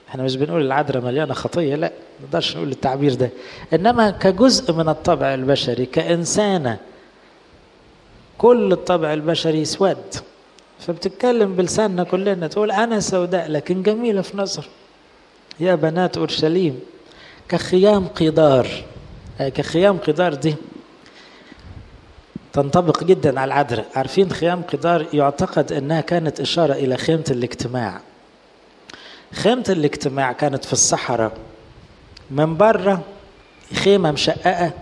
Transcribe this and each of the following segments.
احنا مش بنقول العذراء مليانه خطيه لا ما نقدرش نقول التعبير ده انما كجزء من الطبع البشري كانسانه كل الطبع البشري اسود فبتتكلم بلساننا كلنا تقول انا سوداء لكن جميله في نظر يا بنات اورشليم كخيام قدار كخيام قدار دي تنطبق جدا على العذراء عارفين خيام قدار يعتقد انها كانت اشاره الى خيمه الاجتماع خيمه الاجتماع كانت في الصحراء من بره خيمه مشققه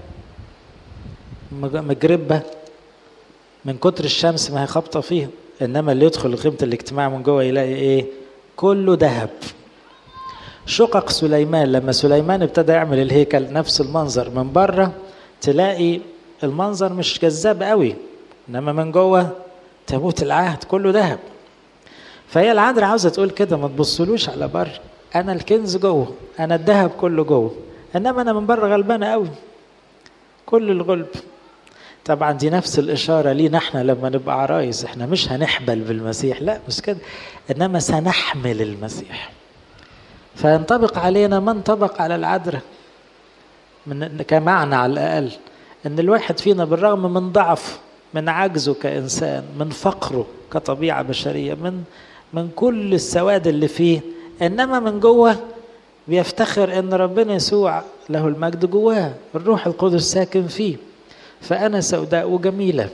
مجربه من كتر الشمس ما هي خابطه فيها انما اللي يدخل خيمه الاجتماع من جوه يلاقي ايه كله ذهب شقق سليمان لما سليمان ابتدى يعمل الهيكل نفس المنظر من بره تلاقي المنظر مش جذاب قوي انما من جوه تابوت العهد كله ذهب فهي العذراء عاوزه تقول كده ما تبصلوش على بره انا الكنز جوه انا الذهب كله جوه انما انا من بره غلبانه قوي كل الغلب طبعا دي نفس الإشارة لينا احنا لما نبقى عرايس احنا مش هنحبل بالمسيح لا مش كده إنما سنحمل المسيح فينطبق علينا ما انطبق على العذراء من كمعنى على الأقل إن الواحد فينا بالرغم من ضعفه من عجزه كإنسان من فقره كطبيعة بشرية من من كل السواد اللي فيه إنما من جوه بيفتخر إن ربنا يسوع له المجد جواه الروح القدس ساكن فيه فأنا سوداء وجميلة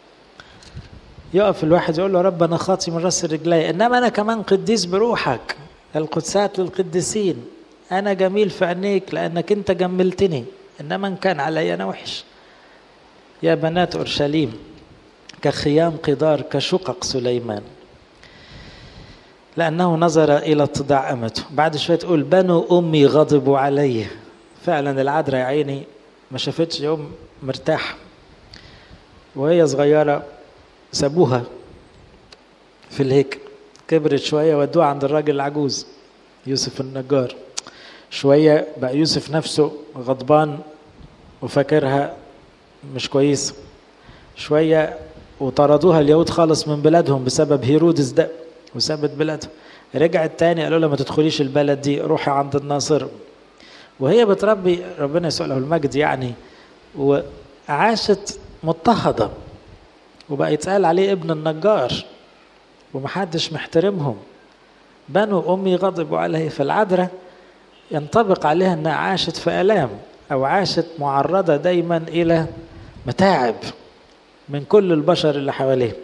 يقف الواحد يقول له رب أنا خاطي من راس رجلي إنما أنا كمان قديس بروحك القدسات للقديسين أنا جميل في عينيك لأنك أنت جملتني إنما إن كان علي أنا وحش يا بنات أورشليم كخيام قدار كشقق سليمان لأنه نظر إلى اتضاع أمته بعد شوية تقول بنو أمي غضبوا علي فعلا العذراء يا عيني ما شافتش يوم مرتاح وهي صغيرة سابوها في الهيكل كبرت شوية ودوها عند الراجل العجوز يوسف النجار شوية بقى يوسف نفسه غضبان وفاكرها مش كويس شوية وطردوها اليهود خالص من بلادهم بسبب هيرودس ده وسابت بلادهم رجعت تاني قالوا لها ما تدخليش البلد دي روحي عند الناصر وهي بتربي ربنا يسوع له المجد يعني وعاشت مضطهدة وبقى يتقال عليه ابن النجار ومحدش محترمهم بنو أمي غضبوا عليه فالعذراء ينطبق عليها أنها عاشت في آلام أو عاشت معرضة دايما إلى متاعب من كل البشر اللي حواليه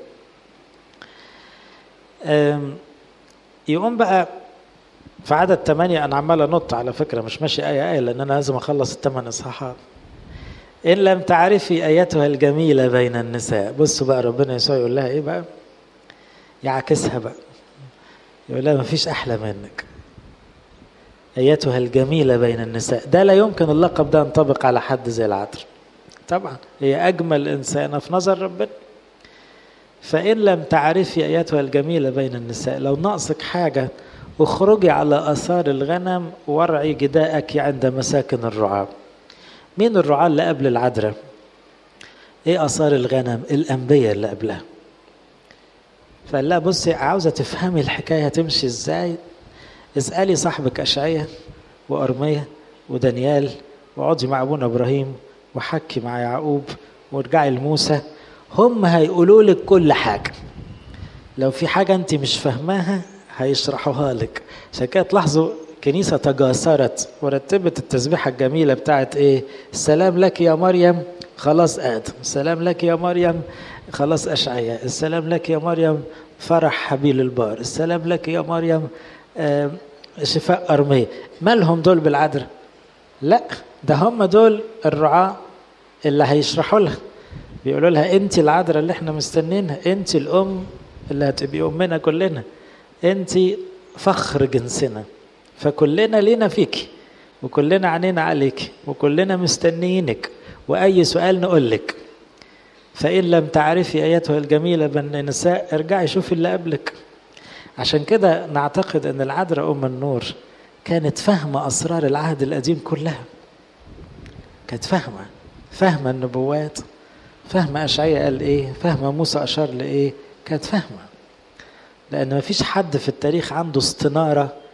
يقوم بقى في عدد ثمانية أنا عمال أنط على فكرة مش ماشي آية آية لأن أنا لازم أخلص الثمان إصحاحات إن لم تعرفي آياتها الجميلة بين النساء بصوا بقى ربنا يسوع يقول لها إيه بقى يعكسها بقى يقول لها مفيش أحلى منك آياتها الجميلة بين النساء ده لا يمكن اللقب ده ينطبق على حد زي العطر طبعا هي أجمل إنسانة في نظر ربنا فإن لم تعرفي آياتها الجميلة بين النساء لو ناقصك حاجة اخرجي على آثار الغنم وارعي جداءك عند مساكن الرعاة مين الرعاة اللي قبل العذراء ايه آثار الغنم الأنبياء اللي قبلها فقال لها بصي عاوزة تفهمي الحكاية هتمشي ازاي اسألي صاحبك أشعية وأرمية ودانيال واقعدي مع أبونا إبراهيم وحكي مع يعقوب وارجعي لموسى هم هيقولوا لك كل حاجة لو في حاجة أنت مش فاهماها هيشرحوها لك عشان كده تلاحظوا كنيسة تجاسرت ورتبت التسبيحة الجميلة بتاعت ايه السلام لك يا مريم خلاص آدم السلام لك يا مريم خلاص أشعياء السلام لك يا مريم فرح حبيل البار السلام لك يا مريم آه شفاء أرمية مالهم دول بالعذراء لا ده هم دول الرعاة اللي هيشرحوا لها بيقولوا لها انت العذراء اللي احنا مستنينها انت الام اللي هتبقي امنا كلنا انت فخر جنسنا فكلنا لينا فيك وكلنا عينينا عليك وكلنا مستنيينك واي سؤال نقول لك فان لم تعرفي اياتها الجميله بين النساء ارجعي شوفي اللي قبلك عشان كده نعتقد ان العذراء ام النور كانت فاهمه اسرار العهد القديم كلها كانت فاهمه فاهمه النبوات فاهمه اشعياء قال ايه فاهمه موسى اشار لايه كانت فاهمه لأن ما فيش حد في التاريخ عنده استنارة